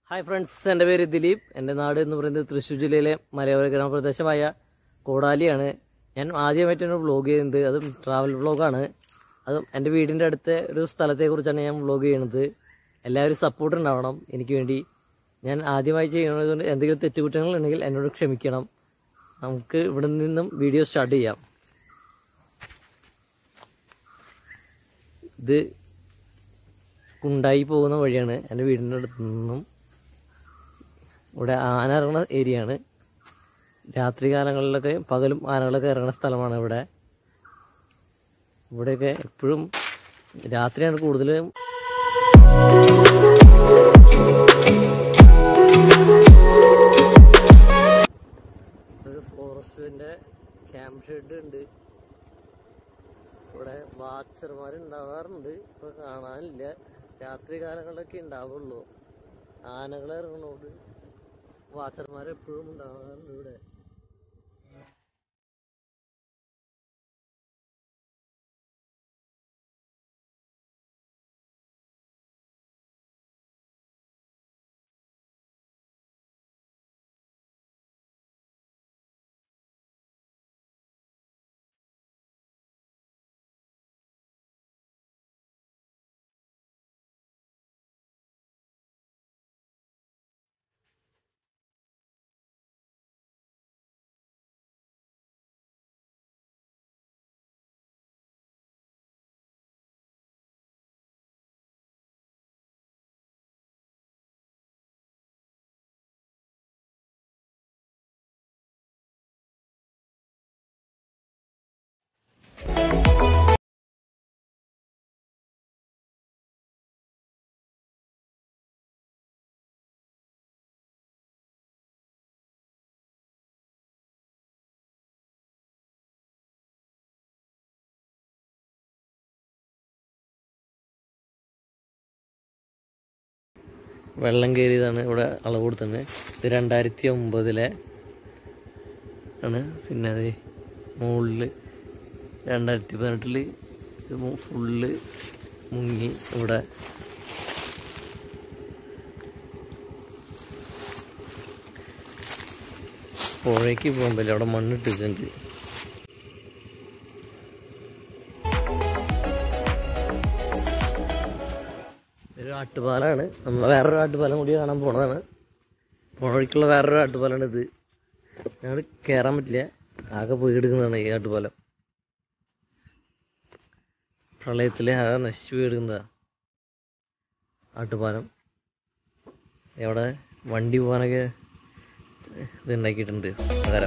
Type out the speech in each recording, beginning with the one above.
Hi friends എൻ്റെ പേര് ദിലീപ് എൻ്റെ നാട് എന്ന് പറയുന്നത് തൃശ്ശൂർ ജില്ലയിലെ മലയോര ഗ്രാമപ്രദേശമായ കോടാലിയാണ് ഞാൻ ആദ്യമായിട്ടാണ് വ്ളോഗ് ചെയ്യുന്നത് അതും ട്രാവൽ വ്ളോഗാണ് അതും എൻ്റെ വീടിൻ്റെ അടുത്ത ഒരു സ്ഥലത്തെക്കുറിച്ചാണ് ഞാൻ വ്ളോഗ് ചെയ്യുന്നത് എല്ലാവരും സപ്പോർട്ട് ഉണ്ടാവണം എനിക്ക് വേണ്ടി ഞാൻ ആദ്യമായി ചെയ്യുന്നത് കൊണ്ട് എന്തെങ്കിലും തെറ്റുകുറ്റങ്ങൾ ഉണ്ടെങ്കിൽ എന്നോട് ക്ഷമിക്കണം നമുക്ക് ഇവിടെ നിന്നും വീഡിയോ സ്റ്റാർട്ട് ചെയ്യാം ഇത് കുണ്ടായി പോകുന്ന വഴിയാണ് എൻ്റെ വീടിൻ്റെ അടുത്ത് നിന്നും ഇവിടെ ആന ഇറങ്ങുന്ന ഏരിയ ആണ് രാത്രി കാലങ്ങളിലൊക്കെ പകലും ആനകളൊക്കെ ഇറങ്ങുന്ന സ്ഥലമാണ് ഇവിടെ ഇവിടെയൊക്കെ എപ്പോഴും രാത്രിയാണ് കൂടുതലും ഒരു ഫോറസ്റ്റിന്റെ ക്യാമ്പ് ഷെഡ് ഉണ്ട് ഇവിടെ വാച്ചർമാർ ഉണ്ടാവാറുണ്ട് ഇപ്പൊ കാണാനില്ല രാത്രി കാലങ്ങളിലൊക്കെ ഉണ്ടാവുള്ളൂ ആനകൾ ഇറങ്ങണോണ്ട് വാച്ചർമാർ എപ്പോഴും ഉണ്ടാവാറുണ്ട് ഇവിടെ വെള്ളം കയറിയതാണ് ഇവിടെ അളവ് കൊടുത്തത് ഇത് രണ്ടായിരത്തി ഒമ്പതിലെ ആണ് പിന്നെ അത് മുകളിൽ രണ്ടായിരത്തി പതിനെട്ടിൽ ഇത് ഫുള്ള് മുങ്ങി ഇവിടെ പുഴയ്ക്ക് പോകാൻ പറ്റില്ല അവിടെ മണ്ണിട്ടിട്ടുണ്ട് ഒരു ആട്ടുപാലാണ് നമ്മൾ വേറൊരു ആട്ടുപാലം കൂടി കാണാൻ പോണതാണ് പുഴയ്ക്കുള്ള വേറൊരു ആട്ടുപാലാണ് ഇത് ഞങ്ങൾ കയറാൻ പറ്റില്ല ആകെ പോയി എടുക്കുന്നതാണ് ഈ ആട്ടുപാലം പ്രളയത്തിൽ ആകെ നശിച്ചു പോയി എടുക്കുന്നതാ ആട്ടുപാലം എവിടെ വണ്ടി പോകാനൊക്കെ ഇത് ഉണ്ടാക്കിയിട്ടുണ്ട് പകരം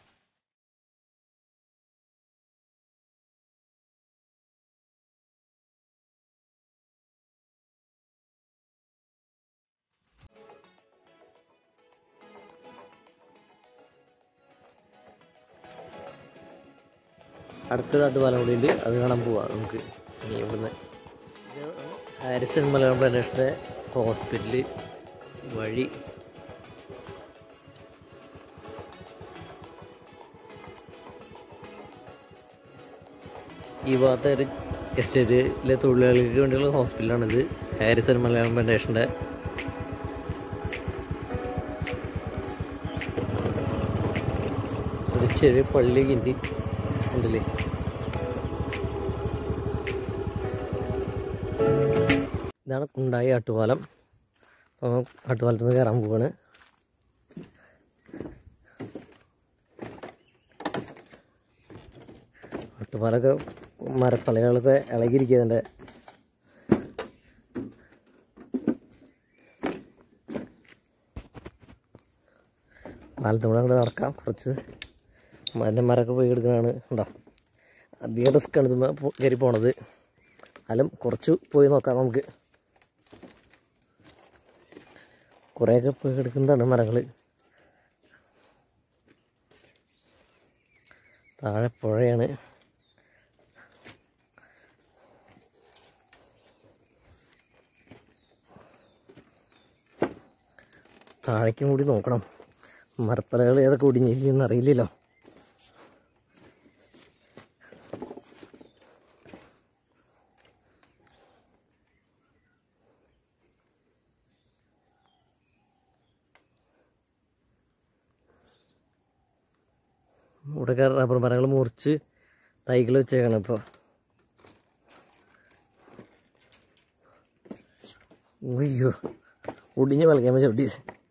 അടുത്തൊരു ആട്ടുപാലം കൂടി ഉണ്ട് അത് കാണാൻ പോവാം നമുക്ക് ഇനി ഇവിടുന്ന് ഹാരിസൺ മലയാളം പ്രദേശത്തെ ഹോസ്പിറ്റല് വഴി ഈ ഭാഗത്തെ ഒരു എസ്റ്റേറ്റിലെ തൊഴിലാളികൾക്ക് വേണ്ടിയുള്ള ഹോസ്പിറ്റലാണിത് ഹാരിസൺ മലയാളം പ്രദേശൻ്റെ ഒരു ചെറിയ പള്ളി കിണ്ടി ഉണ്ടല്ലേ ഇതാണ് കുണ്ടായി ആട്ടുപാലം അപ്പോൾ ആട്ടുപാലത്ത് നിന്ന് കയറാൻ പോവാണ് ആട്ടുപാലൊക്കെ മരപ്പലകളൊക്കെ ഇളകിയിരിക്കുക അതിൻ്റെ പാലത്തും കൂടെ അങ്ങോട്ട് നടക്കാം കുറച്ച് അതിൻ്റെ മരമൊക്കെ പോയി എടുക്കുന്നതാണ് ഉണ്ടോ അധികം റിസ്ക് ആണ് ഇത് കയറി പോണത് എന്നാലും കുറച്ച് പോയി നോക്കാം നമുക്ക് കുറേയൊക്കെ പോയി എടുക്കുന്നതാണ് മരങ്ങൾ താഴെ പുഴയാണ് താഴേക്കും കൂടി നോക്കണം മരപ്പലകൾ ഏതൊക്കെ ഒടിഞ്ഞിരിക്കുമെന്ന് അറിയില്ലല്ലോ ഇവിടെയൊക്കെ റബ്ബർ മരങ്ങൾ മുറിച്ച് തൈകൾ വെച്ചേക്കണം ഇപ്പോൾ അയ്യോ ഒടിഞ്ഞ് കളിക്കാൻ ചവിട്ടി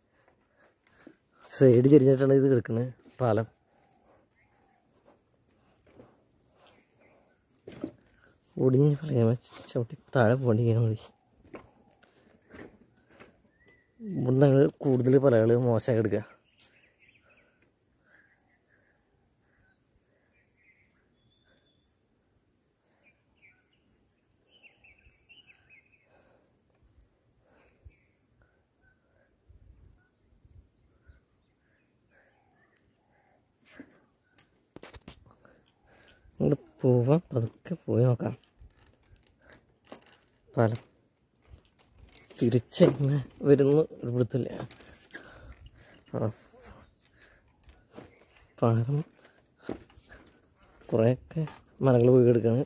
സൈഡ് ചെരിഞ്ഞിട്ടാണ് ഇത് കിടക്കുന്നത് പാലം ഒടിഞ്ഞ് കളിക്കാൻ ചവിട്ടി താഴെ പോകേണ്ടിങ്ങനെ മതി ഇവിടുന്ന് ഞങ്ങൾ കൂടുതൽ പലകൾ മോശമാക്കി എടുക്കുക അങ്ങോട്ട് പോവാം പതുക്കെ പോയി നോക്കാം പാലം തിരിച്ചെങ്ങനെ വരുന്നു ഒരു പിടുത്തില്ല ആ പാലം കുറേയൊക്കെ മരങ്ങൾ പോയി കിടക്കാണ്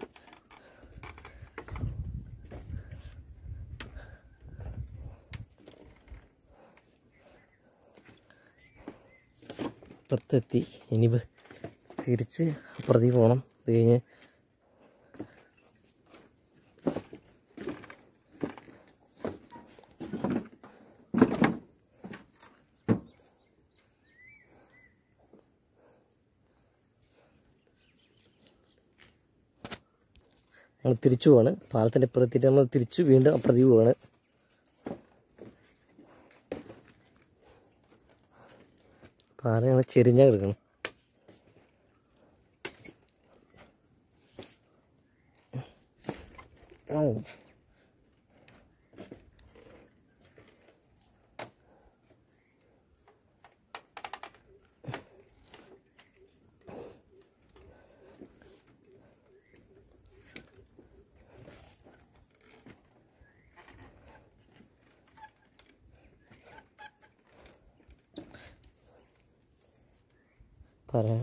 അപ്പുറത്തെത്തി ഇനിയിപ്പോൾ തിരിച്ച് അപ്പുറത്തേക്ക് പോകണം അത് കഴിഞ്ഞ് നമ്മൾ തിരിച്ചു പോവാണ് പാലത്തിൻ്റെ ഇപ്പുറത്തിട്ട് നമ്മൾ തിരിച്ച് വീണ്ടും അപ്പുറത്തേക്ക് പോവാണ് പാലം ഞങ്ങൾ ചെരിഞ്ഞാ കിടക്കണം ഓ പറയാം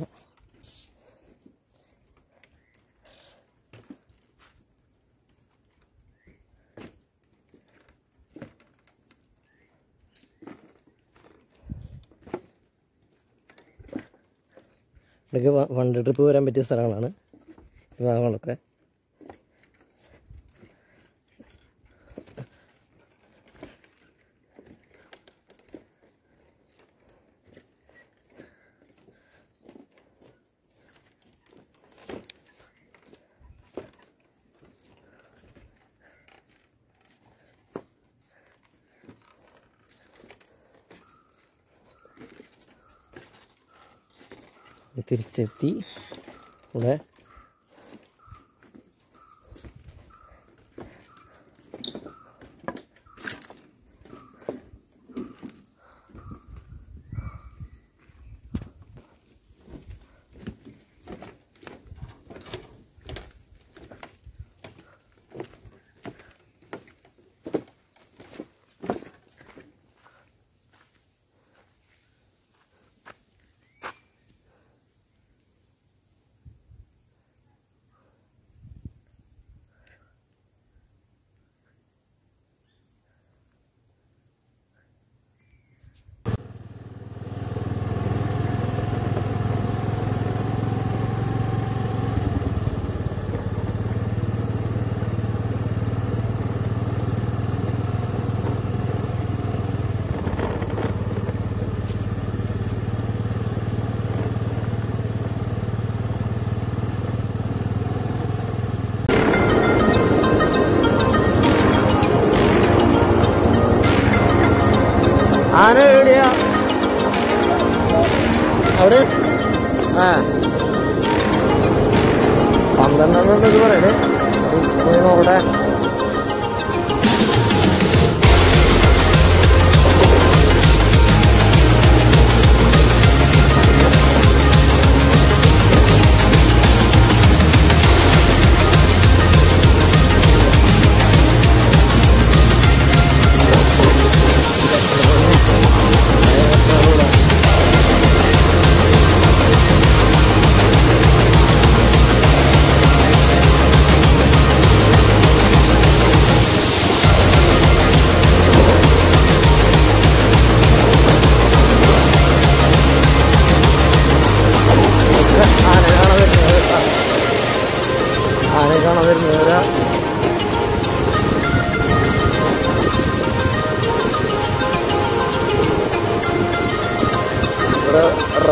ഇവിടേക്ക് വ- വണ്ടി ട്രിപ്പ് വരാൻ പറ്റിയ സ്ഥലങ്ങളാണ് ഈ ഭാഗങ്ങളൊക്കെ തിരിച്ചെത്തി ഇവിടെ ആന എവിടെയാ അവിടെ ആ പന്ത്രണ്ടെണ്ണം ഇത് പറയണേ പോയി നോക്കട്ടെ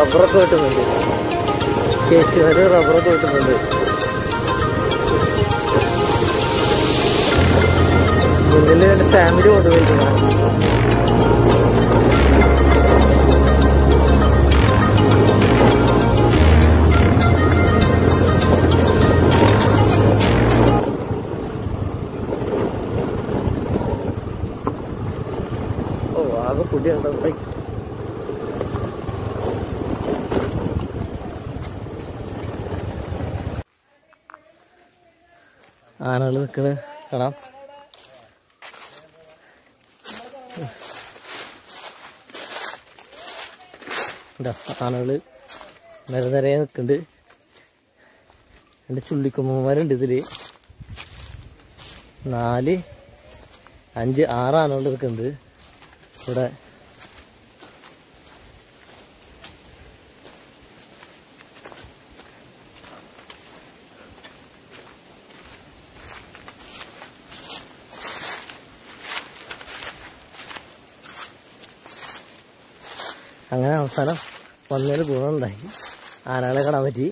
റബ്ബറൊക്കെ വെട്ടുന്നുണ്ട് ചേച്ചിമാര് റബ്ബറൊക്കെ വെട്ടുന്നുണ്ട് മുന്നിൽ എൻ്റെ ഫാമിലി കൊണ്ടുപോയിരിക്കണം ഓ ആകെ പൊടിയുണ്ടോ ഐ. ആനകൾ നിൽക്കണ കാണാം എന്താ ആനകള് നിര നിരയെ നിൽക്കുന്നുണ്ട് രണ്ട് ചുള്ളിക്കൊമ്പന്മാരുണ്ട് ഇതില് നാല് അഞ്ച് ആറ് ആനകൾ നിൽക്കുന്നുണ്ട് ഇവിടെ അങ്ങനെ അവസാനം വന്നതിൽ ഗുണമുണ്ടായി ആനകളെ കാണാൻ പറ്റി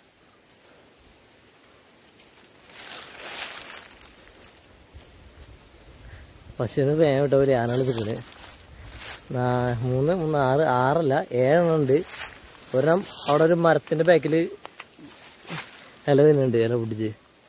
പശുവിന് വേഗം വിട്ടവര് ആനകൾ നിൽക്കുന്നത് മൂന്ന് മൂന്ന് ആറ് ആറല്ല ഏഴെണ്ണം ഉണ്ട് ഒരെണ്ണം അവിടെ ഒരു മരത്തിന്റെ ബാക്കിൽ ഇല തിന്നുന്നുണ്ട് ഇല പൊട്ടിച്ച്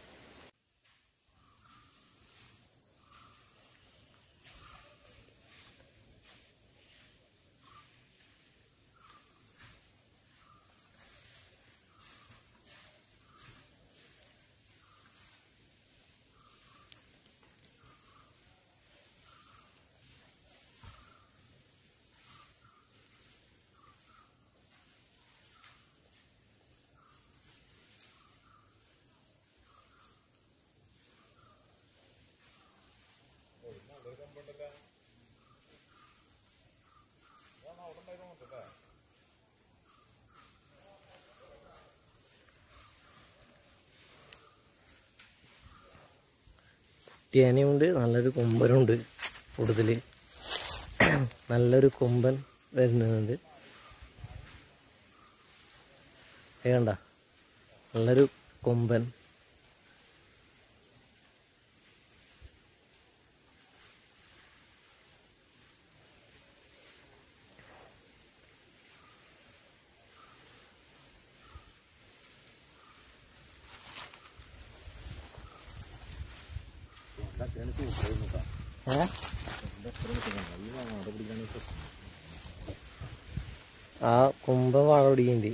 കുട്ടിയാനയുണ്ട് നല്ലൊരു കൊമ്പനുണ്ട് കൂടുതൽ നല്ലൊരു കൊമ്പൻ വരുന്നുണ്ട് വേണ്ട നല്ലൊരു കൊമ്പൻ ഏ? ആ കൊമ്പൻ വാഴ പിടിക്കുന്നുണ്ട്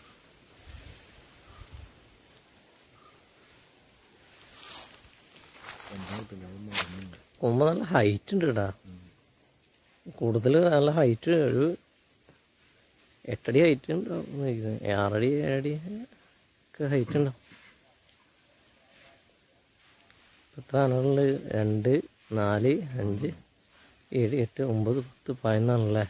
കൊമ്പ് നല്ല ഹൈറ്റ് ഉണ്ട് കേട്ടാ കൂടുതൽ നല്ല ഹൈറ്റ് ഒരു എട്ടടി ഹൈറ്റ് ഉണ്ടാവും ആറടി ഏഴടി ഒക്കെ ഹൈറ്റ് ഉണ്ടാവും എത്ര ആനകളുണ്ട് രണ്ട് നാല് അഞ്ച് ഏഴ് എട്ട് ഒമ്പത് പത്ത് പതിനൊന്നാണല്ലേ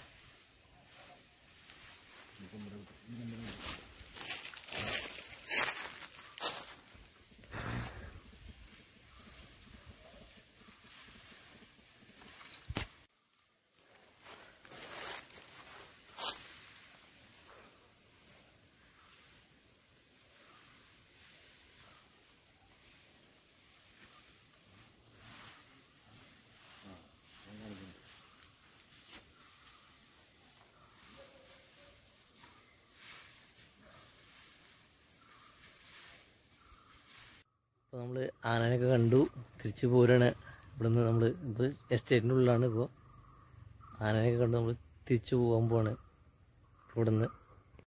അപ്പോൾ നമ്മൾ ആനനെയൊക്കെ കണ്ടു തിരിച്ചു പോരാണ് ഇവിടുന്ന് നമ്മൾ ഇത് എസ്റ്റേറ്റിൻ്റെ ഉള്ളിലാണ് ഇപ്പോൾ ആനനെയൊക്കെ കണ്ട് നമ്മൾ തിരിച്ചു പോകാൻ പോവാണ് ഇവിടുന്ന്